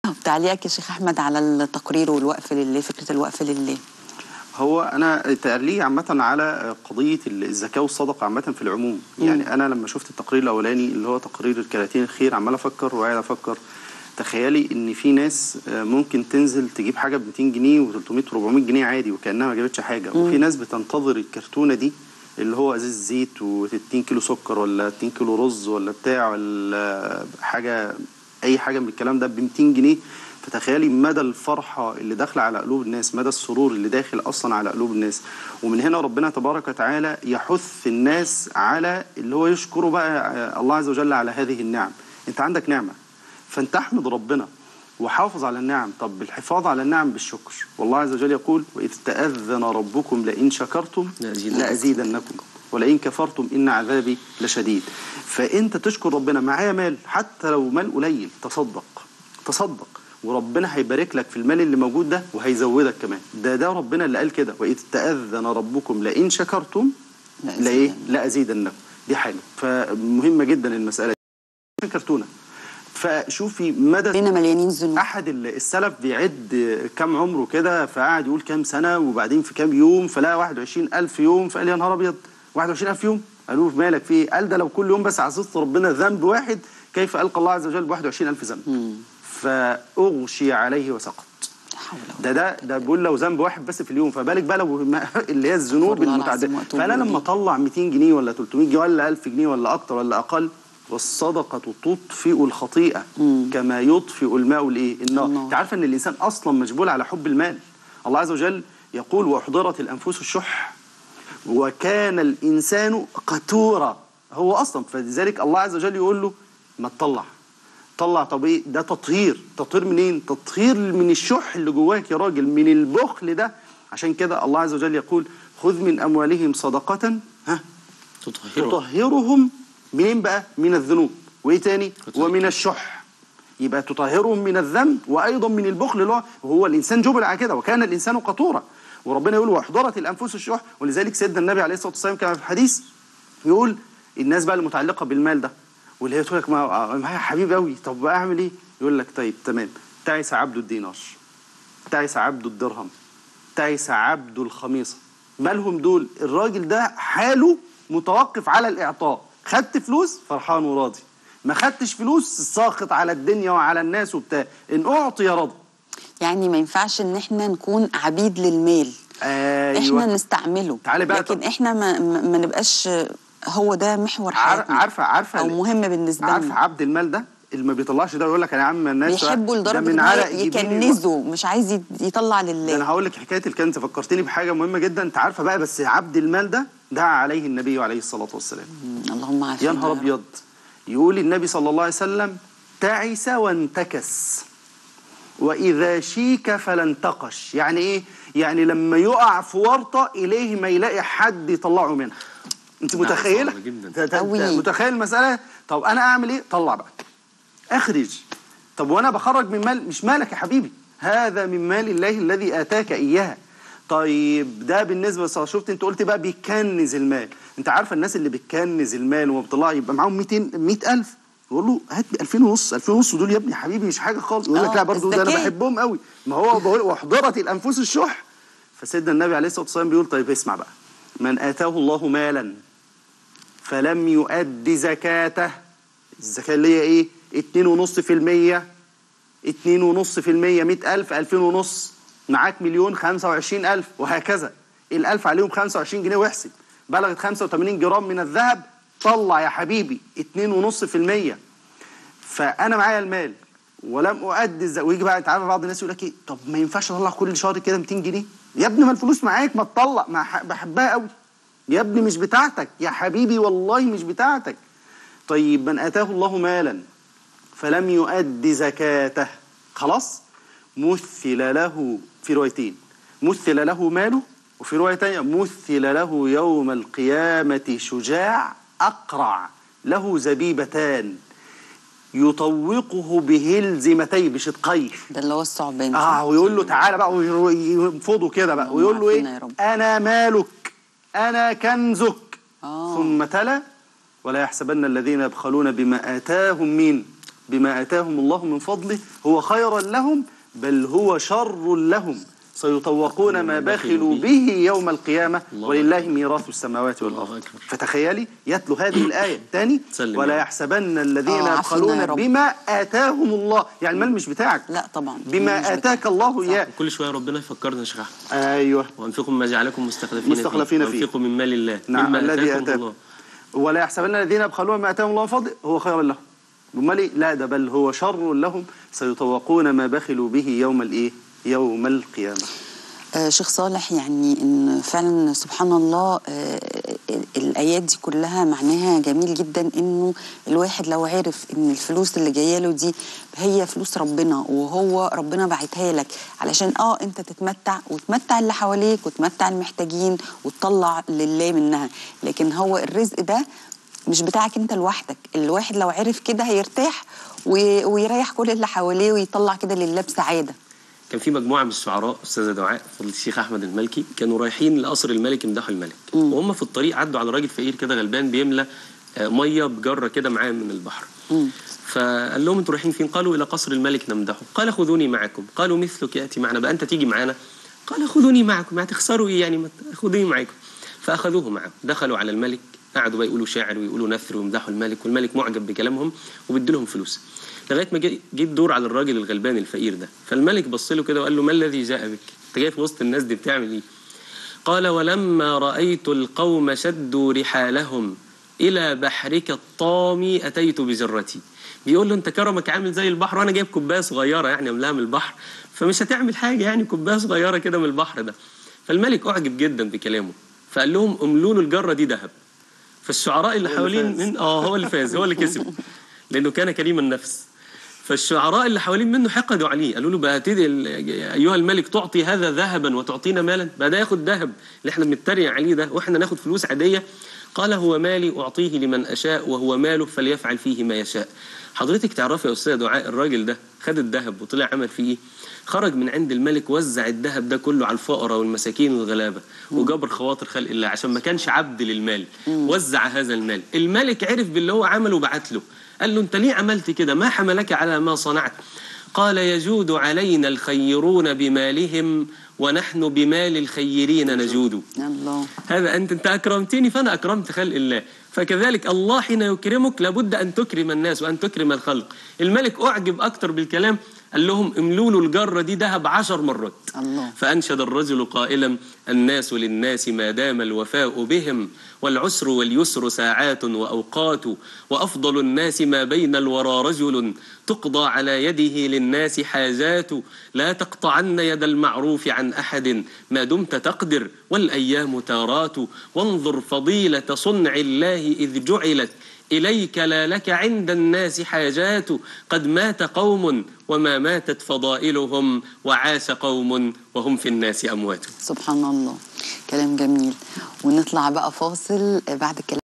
تعليقك يا شيخ احمد على التقرير والوقف لله فكره الوقف لله هو انا تعليقي عامه على قضيه الزكاه والصدقه عامه في العموم يعني انا لما شفت التقرير الاولاني اللي هو تقرير الكراتين الخير عمال افكر وقاعد افكر تخيلي ان في ناس آه، ممكن تنزل تجيب حاجه ب 200 جنيه و300 و400 جنيه عادي وكانها ما جابتش حاجه وفي ناس بتنتظر الكرتونه دي اللي هو ازاز زيت و2 كيلو سكر ولا 2 كيلو رز ولا بتاع ولا حاجه اي حاجه من الكلام ده ب 200 جنيه فتخيلي مدى الفرحه اللي داخله على قلوب الناس مدى السرور اللي داخل اصلا على قلوب الناس ومن هنا ربنا تبارك وتعالى يحث الناس على اللي هو يشكروا بقى آه، الله عز وجل على هذه النعم انت عندك نعمه فانت احمد ربنا وحافظ على النعم طب الحفاظ على النعم بالشكر والله عز وجل يقول وإذ تأذن ربكم لئن شكرتم لأزيدنكم. لأزيدنكم ولئن كفرتم إن عذابي لشديد فأنت تشكر ربنا معايا مال حتى لو مال قليل تصدق تصدق وربنا هيبارك لك في المال اللي موجود ده وهيزودك كمان ده ده ربنا اللي قال كده وإذ تأذن ربكم لئن شكرتم لإيه لأزيدنكم دي حاجة فمهمة جدا المسألة دي كرتونة فشوفي مدى بينا مليانين ذنوب احد ال- السلف بيعد كام عمره كده فقعد يقول كام سنه وبعدين في كام يوم فلقى 21000 يوم فقال يا نهار ابيض 21000 يوم قالوا له مالك في ايه؟ قال ده لو كل يوم بس عصيت ربنا ذنب واحد كيف القى الله عز وجل ب 21000 ذنب فاغشي عليه وسقط لا حول ولا ده ده ده بيقول لو ذنب واحد بس في اليوم فبالك بقى لو ما- اللي هي الذنوب استغفر الله المتعدده العظيم وأتوب فانا لما إليه. اطلع 200 جنيه ولا 300 جنيه ولا 1000 جنيه ولا اكتر ولا اقل والصدقه تطفئ الخطيئه كما يطفئ الماء الايه النار النار. انت عارفه ان الانسان اصلا مجبول على حب المال الله عز وجل يقول واحضرت الانفس الشح وكان الانسان قتورا هو اصلا فلذلك الله عز وجل يقول له ما تطلع طلع طب ايه ده تطهير تطهير منين تطهير من الشح اللي جواك يا راجل من البخل ده عشان كده الله عز وجل يقول خذ من اموالهم صدقه ها تطهره تطهرهم منين بقى من الذنوب وايه تاني تطهير. ومن الشح يبقى تطهرهم من الذنب وايضا من البخل اللي هو هو الانسان جبل على كده وكان الانسان قطورا وربنا يقول واحضرت الانفس الشح ولذلك سيدنا النبي عليه الصلاه والسلام كما في الحديث يقول الناس بقى المتعلقه بالمال ده واللي هي تقول لك ما معايا حبيب قوي طب اعمل ايه يقول لك طيب تمام تعس عبد الدينار تعس عبد الدرهم تعس عبد الخميصة مالهم دول الراجل ده حاله متوقف على الإعطاء خدت فلوس فرحان وراضي ما خدتش فلوس ساخط على الدنيا وعلى الناس وبتاع إن أعطي رضى يعني ما ينفعش ان احنا نكون عبيد للمال أيوة احنا نستعمله تعالي بقى لكن طب- احنا ما, ما ما نبقاش هو ده محور عار- حياتنا عارفة عارفة او مهم بالنسبه عارفة لنا عبد المال ده اللي ما بيطلعش ده يقول لك يا عم الناس بيحبوا ده لدرجه من ان عرق هو جبيني يكنزه مش عايز يت- يطلع ده انا لله هقول لك حكايه الكنز فكرتني بحاجه مهمه جدا انت عارفه بقى بس عبد المال ده دعا عليه النبي عليه الصلاه والسلام مم، اللهم عافينا يا نهار رب. ابيض يقول النبي صلى الله عليه وسلم تعس وانتكس واذا شيك فلانتقش يعني ايه يعني لما يقع في ورطه اليه ما يلاقي حد يطلعه منها انت نعم، متخيله صعبة جدا. ت- ت- أوي. متخيل المساله طب انا اعمل ايه طلع بقى اخرج طب وانا بخرج من مال مش مالك يا حبيبي هذا من مال الله الذي اتاك اياه طيب ده بالنسبه للصلاة. شفت انت قلت بقى بيكنز المال انت عارفه الناس اللي بتكنز المال وما بتطلع يبقى معاهم 200 100000 يقول له هات 2000 ونص 2000 ونص دول يا ابني حبيبي مش حاجه خالص يقول لك آه، لا برضه ده انا الذكاء. بحبهم قوي ما هو بقول واحضرت الانفس الشح فسيدنا النبي عليه الصلاه والسلام بيقول طيب اسمع بقى من اتاه الله مالا فلم يؤد زكاته الزكاة اللي هي ايه؟ اتنين ونص في المية اتنين ونص في المية مئة ألف ألفين ونص معاك مليون خمسة وعشرين ألف وهكذا الألف عليهم خمسة وعشرين جنيه واحسب بلغت خمسة وتمانين جرام من الذهب طلع يا حبيبي اتنين ونص في المية فأنا معايا المال ولم أؤدي الزكاة ويجي بقى انت عارف بعض الناس يقول لك ايه طب ما ينفعش اطلع كل شهر كده 200 جنيه يا ابني ما الفلوس معاك ما تطلع ما ح- بحبها قوي يا ابني مش بتاعتك يا حبيبي والله مش بتاعتك طيب من اتاه الله مالا فلم يؤد زكاته خلاص مثل له في روايتين مثل له ماله وفي رواية تانية مثل له يوم القيامة شجاع أقرع له زبيبتان يطوقه بهلزمتي بشدقيه ده اللي هو الثعبان اه ويقول له تعالى بقى وينفضه كده بقى اللهم ويقول له عافينا يا ايه رب. انا مالك انا كنزك آه. ثم تلا ولا يحسبن الذين يبخلون بما اتاهم مين بما آتاهم الله من فضله هو خيرا لهم بل هو شر لهم سيطوقون ما بخلوا به يوم القيامة الله ولله ميراث السماوات الله والأرض أكبر. فتخيلي يتلو هذه الآية تاني سلم ولا يا رب. يحسبن الذين آه، عافنا يا يبخلون رب. بما آتاهم الله يعني المال مش بتاعك لا طبعا مش بما بتاعك. آتاك الله إياه كل شويه ربنا يفكرنا يا شيخ احمد أيوه وانفقوا مما جعلكم مستخلفين مستخلفين فيه. وانفقوا من مال الله نعم مما الذي آتاكم آتاكم الله ولا يحسبن الذين يبخلون ما آتاهم الله من فضله هو خيرا لهم امال إيه؟ لا ده بل هو شر لهم سيطوقون ما بخلوا به يوم الايه يوم القيامه آه شيخ صالح يعني ان فعلا سبحان الله آه الايات دي كلها معناها جميل جدا انه الواحد لو عرف ان الفلوس اللي جايه له دي هي فلوس ربنا وهو ربنا باعتها لك علشان اه انت تتمتع وتمتع اللي حواليك وتمتع المحتاجين وتطلع لله منها لكن هو الرزق ده مش بتاعك انت لوحدك الواحد لو عرف كده هيرتاح وي- ويريح كل اللي حواليه ويطلع كده لله بسعاده كان في مجموعه من الشعراء استاذه دعاء فضل الشيخ احمد المالكي كانوا رايحين لقصر الملك يمدحوا الملك وهم في الطريق عدوا على راجل فقير كده غلبان بيملى آه، ميه بجره كده معاه من البحر فقال لهم انتوا رايحين فين قالوا الى قصر الملك نمدحه قال خذوني معكم قالوا مثلك ياتي معنا بقى انت تيجي معانا قال خذوني معكم ما هتخسروا ايه يعني ما ت- خذوني معكم فاخذوه معهم دخلوا على الملك قعدوا بقى يقولوا شاعر ويقولوا نثر ويمدحوا الملك والملك معجب بكلامهم وبيدي لهم فلوس لغايه ما جه جه الدور على الراجل الغلبان الفقير ده فالملك بص له كده وقال له ما الذي جاء بك انت جاي في وسط الناس دي بتعمل ايه قال ولما رأيت القوم شدوا رحالهم إلى بحرك الطامي أتيت بجرتي بيقول له أنت كرمك عامل زي البحر وأنا جايب كوباية صغيرة يعني أملاها من البحر فمش هتعمل حاجة يعني كوباية صغيرة كده من البحر ده فالملك أعجب جدا بكلامه فقال لهم املوا له الجرة دي ذهب فالشعراء اللي هو اللي حوالين فاز. من اه هو اللي فاز هو اللي كسب لأنه كان كريم النفس فالشعراء اللي حوالين منه حقدوا عليه قالوا له بقى تدي ال- ايها الملك تعطي هذا ذهبا وتعطينا مالا بقى ده ياخد ذهب اللي احنا بنتريق عليه ده واحنا ناخد فلوس عاديه قال هو مالي اعطيه لمن اشاء وهو ماله فليفعل فيه ما يشاء حضرتك تعرفي يا استاذه دعاء الراجل ده خد الذهب وطلع عمل فيه ايه خرج من عند الملك وزع الذهب ده كله على الفقراء والمساكين والغلابه وجبر خواطر خلق الله عشان ما كانش عبد للمال وزع هذا المال الملك عرف باللي هو عمله وبعت له قال له انت ليه عملت كده ما حملك على ما صنعت قال يجود علينا الخيرون بمالهم ونحن بمال الخيرين نجود الله هذا انت انت اكرمتني فانا اكرمت خلق الله فكذلك الله حين يكرمك لابد ان تكرم الناس وان تكرم الخلق الملك اعجب اكتر بالكلام قال لهم املوا له الجره دي ذهب عشر مرات الله. فانشد الرجل قائلا الناس للناس ما دام الوفاء بهم والعسر واليسر ساعات واوقات وافضل الناس ما بين الورى رجل تقضى على يده للناس حاجات لا تقطعن يد المعروف عن احد ما دمت تقدر والايام تارات وانظر فضيله صنع الله اذ جعلت إليك لا لك عند الناس حاجات قد مات قوم وما ماتت فضائلهم وعاش قوم وهم في الناس أموات سبحان الله كلام جميل ونطلع بقى فاصل بعد الكلام